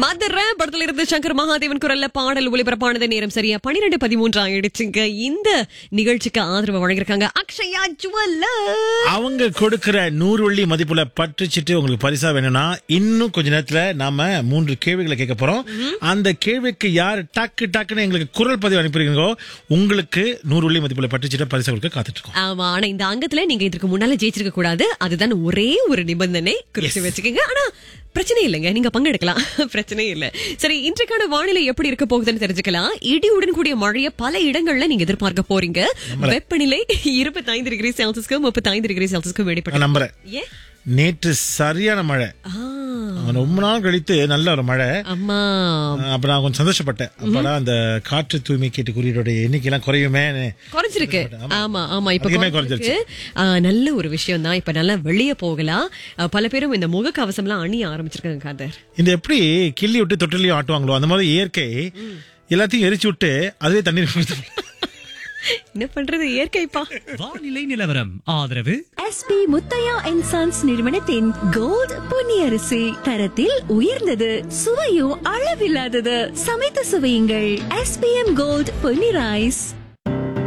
மதுரை படத்துல இருந்து சங்கர் மகாதேவன் குரல்ல பாடல் ஒளிபரப்பானது நேரம் சரியா பன்னிரெண்டு பதிமூன்று ஆயிடுச்சுங்க இந்த நிகழ்ச்சிக்கு ஆதரவு வழங்கியிருக்காங்க அக்ஷயா ஜுவல்லர் அவங்க கொடுக்கிற நூறு வெள்ளி மதிப்புல பற்றுச்சிட்டு உங்களுக்கு பரிசா வேணும்னா இன்னும் கொஞ்ச நேரத்துல நாம மூன்று கேள்விகளை கேட்க போறோம் அந்த கேள்விக்கு யார் டக்கு டக்குன்னு எங்களுக்கு குரல் பதிவு அனுப்புறீங்களோ உங்களுக்கு நூறு வெள்ளி மதிப்புல பற்றுச்சிட்டு பரிசா கொடுக்க காத்துட்டு இருக்கோம் ஆமா ஆனா இந்த அங்கத்துல நீங்க இதற்கு முன்னால ஜெயிச்சிருக்க கூடாது அதுதான் ஒரே ஒரு நிபந்தனை குறிச்சு வச்சுக்கோங்க ஆனா பிரச்சனை இல்லைங்க நீங்க பங்கெடுக்கலாம் பிரச்சனை இல்ல சரி இன்றைக்கான வானிலை எப்படி இருக்க போகுதுன்னு தெரிஞ்சுக்கலாம் இடியுடன் கூடிய மழையை பல இடங்கள்ல நீங்க எதிர்பார்க்க போறீங்க வெப்பநிலை இருபத்தைந்து டிகிரி செல்சியஸ்க்கு முப்பத்தைந்து டிகிரி செல்சியஸ்க்கு நான் வெளிப்பட்டு நம்புறேன் ஏன் நேற்று சரியான மழை ஆ, ரொம்ப நாள் கழித்து நல்ல ஒரு மழை அம்மா அப்ப நான் கொஞ்சம் சந்தோஷப்பட்டேன் அப்படா அந்த காற்று தூய்மை கேட்டு குறியீடோட எண்ணிக்கை எல்லாம் குறையுமே குறைஞ்சிருக்கு ஆமா ஆமா இப்ப அதிகமே குறைஞ்சிருக்கு ஆ, நல்ல ஒரு விஷயம் தான் இப்ப நல்லா வெளியே போகலாம் ஆ, பல பேரும் இந்த முகக்கவசம் எல்லாம் அணிய ஆரம்பிச்சிருக்காங்க காதர் இந்த எப்படி கிள்ளி விட்டு தொட்டிலையும் ஆட்டுவாங்களோ அந்த மாதிரி இயற்கை எல்லாத்தையும் எரிச்சு விட்டு அதுவே தண்ணீர் கொடுத்து என்ன பண்றது இயற்கைப்பா வானிலை நிலவரம் ஆதரவு எஸ்பி முத்தையா அண்ட் சன்ஸ் நிறுவனத்தின் கோல்ட் பொன்னியரிசி தரத்தில் உயர்ந்தது சுவையும் அளவில்லாதது சமைத்து சுவையுங்கள் எஸ்பிஎம் கோல்ட் பொன்னி ரைஸ்